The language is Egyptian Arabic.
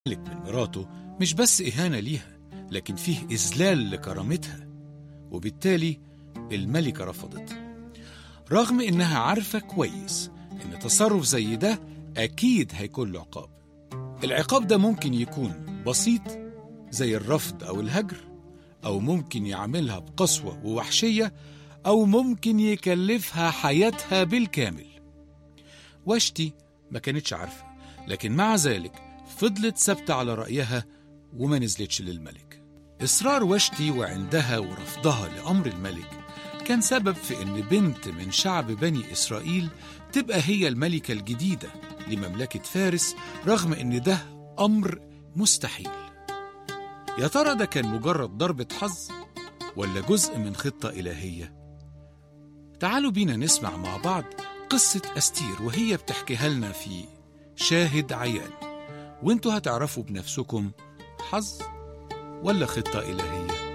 الملك من مراته مش بس إهانة ليها لكن فيه إذلال لكرامتها وبالتالي الملكة رفضت رغم إنها عارفة كويس إن تصرف زي ده أكيد هيكون له عقاب العقاب ده ممكن يكون بسيط زي الرفض أو الهجر أو ممكن يعملها بقسوة ووحشية أو ممكن يكلفها حياتها بالكامل واشتي ما كانتش عارفة لكن مع ذلك فضلت ثابتة على رأيها وما نزلتش للملك إصرار واشتي وعندها ورفضها لأمر الملك كان سبب في إن بنت من شعب بني إسرائيل تبقى هي الملكة الجديدة لمملكة فارس رغم إن ده أمر مستحيل يا ترى ده كان مجرد ضربة حظ ولا جزء من خطة إلهية؟ تعالوا بينا نسمع مع بعض قصة أستير وهي بتحكيها لنا في شاهد عيان وانتوا هتعرفوا بنفسكم حظ ولا خطة إلهية